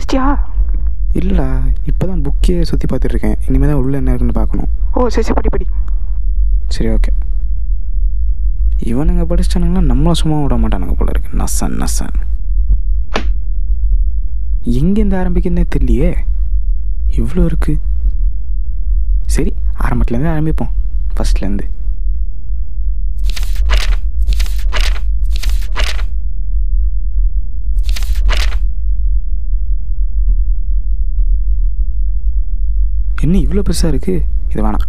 முடிச்சிட்டியா இல்லை இப்போ தான் புக்கே சுற்றி பார்த்துட்ருக்கேன் இனிமேல் தான் உள்ளே என்ன இருக்குன்னு பார்க்கணும் ஓ சரி சரி படி படி சரி ஓகே இவனுங்க படிச்சிட்டானுங்களா நம்மளும் சும்மா விட மாட்டானுங்க போல இருக்கு நசன் நசன் எங்கேருந்து ஆரம்பிக்கிறதுனே தெரியலையே இவ்வளோ இருக்கு சரி ஆரம்பத்துலேருந்து ஆரம்பிப்போம் ஃபஸ்ட்லேருந்து என்ன இவ்வளோ பெருசாக இருக்குது இது வேணாம்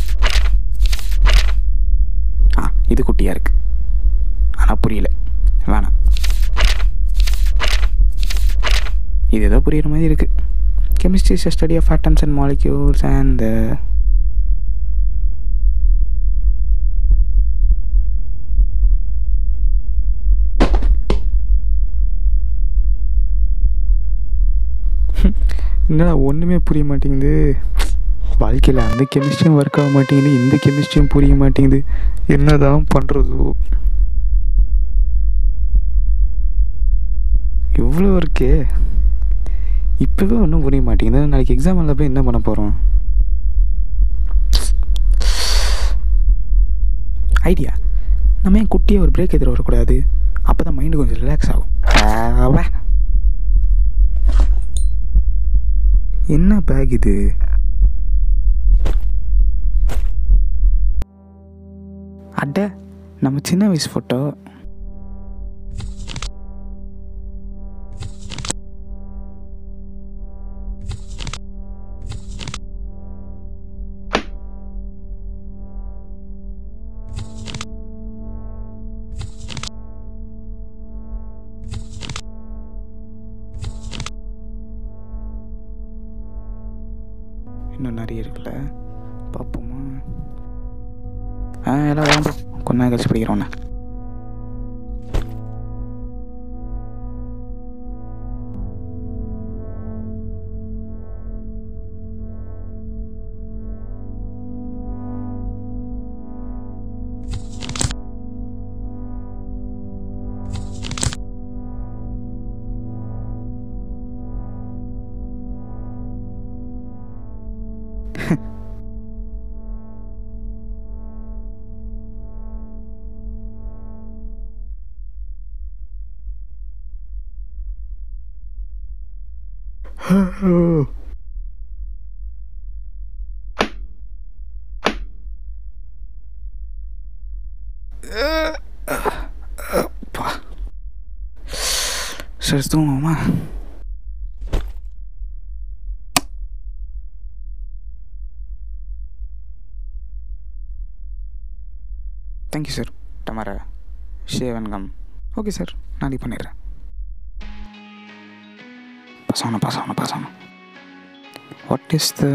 ஆ இது குட்டியாக இருக்கு ஆனால் புரியல வேணாம் இது ஏதோ புரியுற மாதிரி இருக்கு chemistry is study of atoms and molecules and என்னடா ஒன்றுமே புரிய மாட்டேங்குது வாழ்க்கையில் அந்த கெமிஸ்ட்ரியும் ஒர்க் ஆக மாட்டேங்குது இந்த கெமிஸ்ட்ரியும் புரிய மாட்டேங்குது என்னதான் பண்ணுறதோ இவ்வளோ இருக்கே இப்போவே ஒன்றும் புரிய மாட்டேங்குது நாளைக்கு எக்ஸாம் எழுத போய் என்ன பண்ண போகிறோம் ஐடியா நம்ம ஏன் குட்டியாக ஒரு பிரேக் எதிர வரக்கூடாது அப்போ தான் மைண்டு கொஞ்சம் ரிலாக்ஸ் ஆகும் ஆவா. என்ன பேக் இது அட நம்ம சின்ன வயசு ஃபோட்டோ இன்னும் நிறைய இருக்குல்ல பார்ப்போமா ஆ எல்லாம் வாங்க கொஞ்ச நேரம் கழிச்சு படிக்கிறோண்ணே அப்பா. சரி தூங்குவோமா தேங்க்யூ சார் டமாரா ஷேவன் கம் ஓகே சார் நாளைக்கு பண்ணிடுறேன் பாஸ் ஆகணும் பாஸ் ஆகணும் பாஸ் ஆகணும் வாட் இஸ் த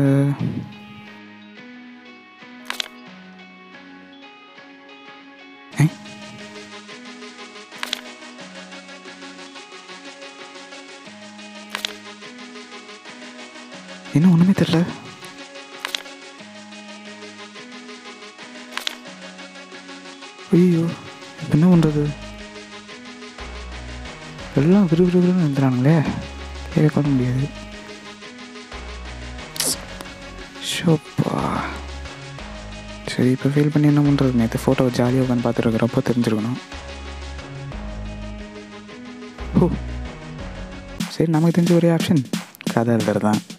இன்னும் ஒன்றுமே தெரில ஐயோ இப்ப என்ன பண்ணுறது எல்லாம் விறுவிறுன்னு வந்துடுறானுங்களே கேட்க கூட முடியாது ஷோப்பா சரி இப்போ ஃபீல் பண்ணி என்ன பண்ணுறது நேற்று ஃபோட்டோ ஜாலியாக உட்காந்து பார்த்துட்டு இருக்கிறப்போ தெரிஞ்சிருக்கணும் ஓ சரி நமக்கு தெரிஞ்ச ஒரே ஆப்ஷன் கதை எழுதுறது தான்